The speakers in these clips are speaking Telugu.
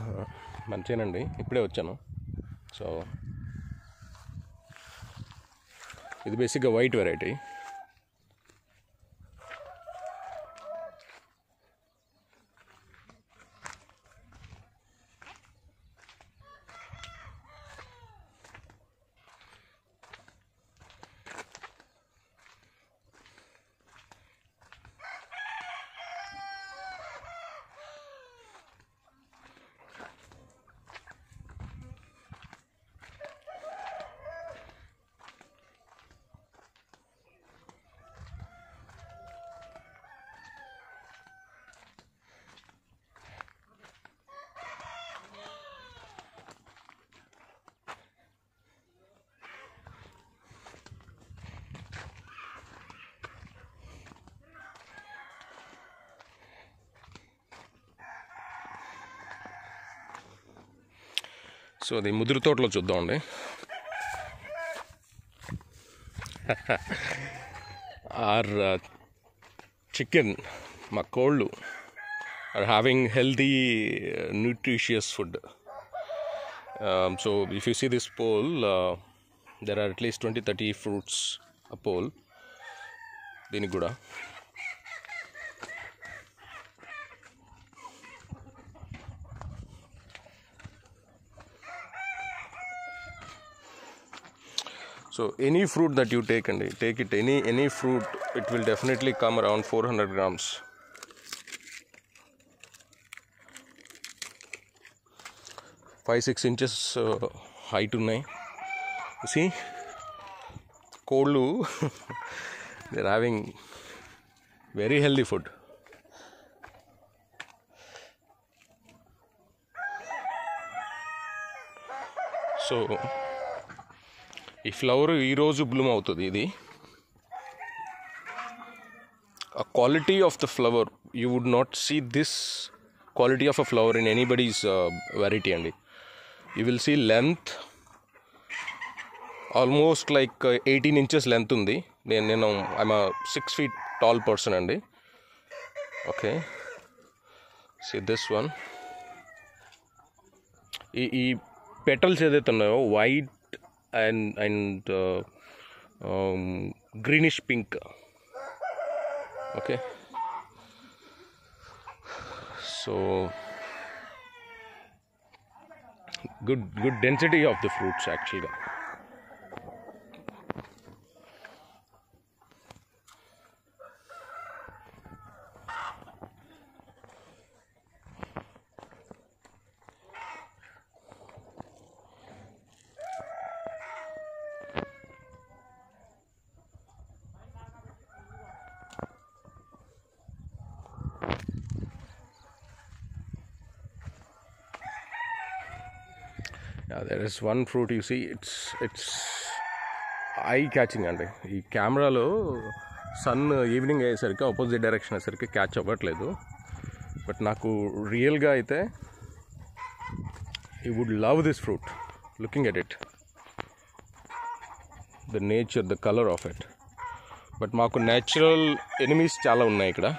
మంచిగానండి ఇప్పుడే వచ్చాను సో ఇది బేసిక్గా వైట్ వెరైటీ సో అది ముదురు తోటలో చూద్దామండి ఆర్ చికెన్ మా కోళ్ళు are having healthy nutritious food so if you see this pole there are at least twenty thirty fruits a pole దీనికి కూడా So any fruit that you take and take it any any fruit, it will definitely come around 400 grams. Five six inches uh, height ఉన్నాయి see కోళ్ళు they are having very healthy food so ఈ ఫ్లవర్ ఈరోజు బ్లూమ్ అవుతుంది ఇది ఆ quality of the flower you would not see this quality of a flower in anybody's variety అండి you will see length almost like eighteen inches length ఉంది నేను నేను I'm six feet tall person అండి ఓకే సి దిస్ వన్ ఈ ఈ పెటల్స్ ఏదైతే ఉన్నాయో white and and greenish pink okay so good good density of the fruits యాక్చువల్గా there is one fruit you see it's it's eye catching అండి ఈ కెమెరాలో సన్ ఈవినింగ్ అయ్యేసరికి ఆపోజిట్ డైరెక్షన్ అయ్యేసరికి క్యాచ్ అవ్వట్లేదు బట్ నాకు రియల్గా అయితే ఈ would love this fruit looking at it the nature the colour of it but మాకు న్యాచురల్ ఎనిమీస్ చాలా ఉన్నాయి ఇక్కడ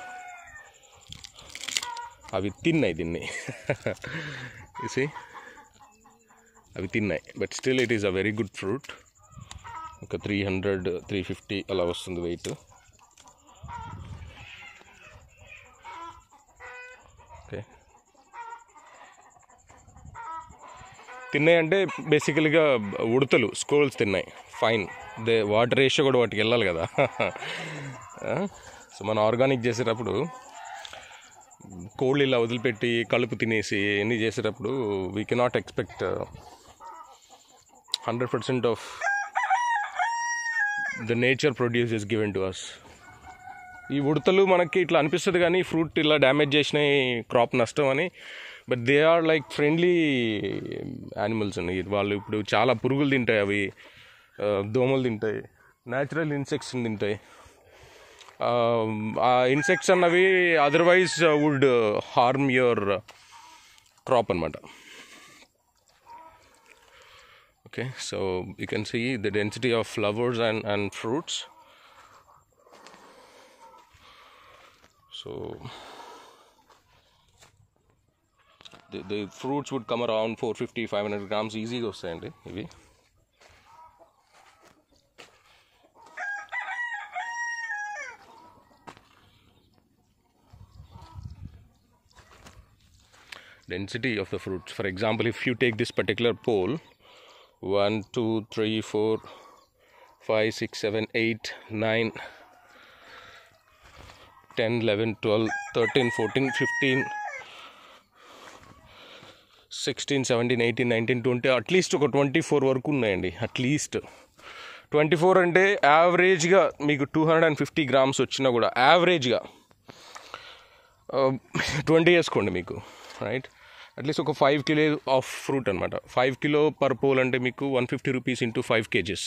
అవి తిన్నాయి దీన్ని see అవి తిన్నాయి but still it is a very good fruit ఒక త్రీ హండ్రెడ్ త్రీ ఫిఫ్టీ అలా వస్తుంది వెయిట్ ఓకే తిన్నాయి అంటే బేసికల్గా ఉడతలు స్కోల్స్ తిన్నాయి ఫైన్ దే వాటర్ రేషియో కూడా వాటికి వెళ్ళాలి కదా సో మనం ఆర్గానిక్ చేసేటప్పుడు కోళ్ళు ఇలా వదిలిపెట్టి కలుపు తినేసి ఎన్ని చేసేటప్పుడు we cannot expect hundred percent of the nature produce is given to us ఈ ఉడతలు మనకి ఇట్లా అనిపిస్తుంది కానీ ఫ్రూట్ ఇలా డ్యామేజ్ చేసినాయి క్రాప్ నష్టం అని but they are like friendly animals అండి వాళ్ళు ఇప్పుడు చాలా పురుగులు తింటాయి అవి ఆ, దోమలు తింటాయి న్యాచురల్ ఇన్సెక్ట్స్ తింటాయి ఆ ఇన్సెక్ట్స్ అన్నవి otherwise would harm your crop అనమాట okay so you can see the density of flowers and and fruits so the the fruits would come around four fifty five hundred grams ఈజీగా వస్తాయండి ఇవి density of the fruits. For example, if you take this particular pole, 1, 2, 3, 4, 5, 6, 7, 8, 9, 10, 11, 12, 13, 14, 15, 16, 17, 18, 19, 20, at least ఒక ట్వంటీ ఫోర్ వరకు ఉన్నాయండి అట్లీస్ట్ ట్వంటీ ఫోర్ అంటే యావరేజ్గా మీకు two hundred and fifty grams వచ్చినా కూడా యావరేజ్గా ట్వంటీ వేసుకోండి మీకు రైట్ అట్లీస్ట్ ఒక ఫైవ్ కిలో ఆఫ్ ఫ్రూట్ అనమాట ఫైవ్ కిలో పర్ పోల్ అంటే మీకు one fifty rupees into five kgs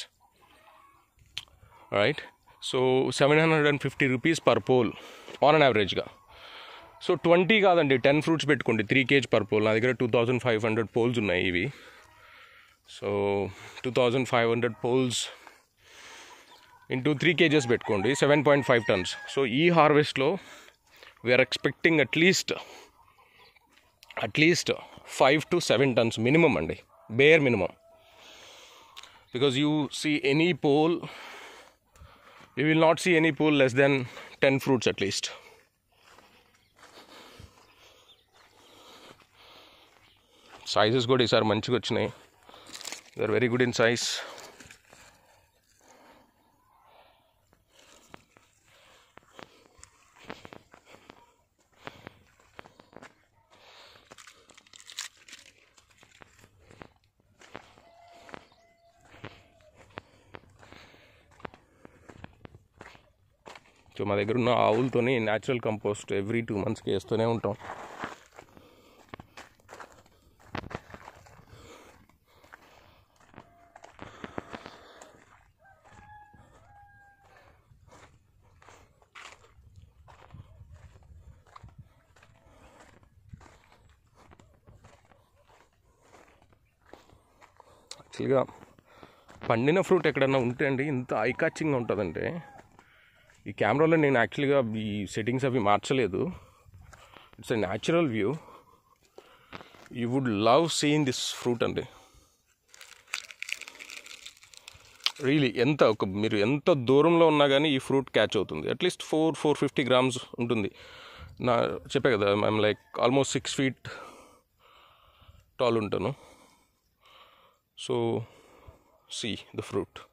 right so seven hundred and fifty rupees per pole on an యావరేజ్గా సో ట్వంటీ కాదండి టెన్ ఫ్రూట్స్ పెట్టుకోండి త్రీ కేజీ పర్ పోల్ నా దగ్గర two thousand five hundred poles ఉన్నాయి ఇవి so two thousand five hundred poles into three kgs పెట్టుకోండి seven point five tons so ఈ హార్వెస్ట్లో we are expecting at least at least five to seven tons minimum అండి bare minimum because you see any pole you will not see any pole less than ten fruits at least sizes కూడా ఈసారి మంచిగా వచ్చినాయి they are very good in size so మా దగ్గర ఉన్న ఆవులతోని న్యాచురల్ కంపోస్ట్ ఎవ్రీ టూ మంత్స్కి వేస్తూనే ఉంటాం యాక్చువల్గా పండిన ఫ్రూట్ ఎక్కడన్నా ఉంటే అండి ఇంత ఐ క్యాచింగ్గా ఉంటుందంటే ఈ కెమెరాలో నేను యాక్చువల్గా ఈ సెట్టింగ్స్ అవి మార్చలేదు it's a natural view you would love seeing this fruit అండి రియలీ ఎంత ఒక మీరు ఎంత దూరంలో ఉన్నా కానీ ఈ ఫ్రూట్ క్యాచ్ అవుతుంది at least four four fifty grams ఉంటుంది నా చెప్పే కదా I'm like almost six feet tall ఉంటాను సో సీ ద ఫ్రూట్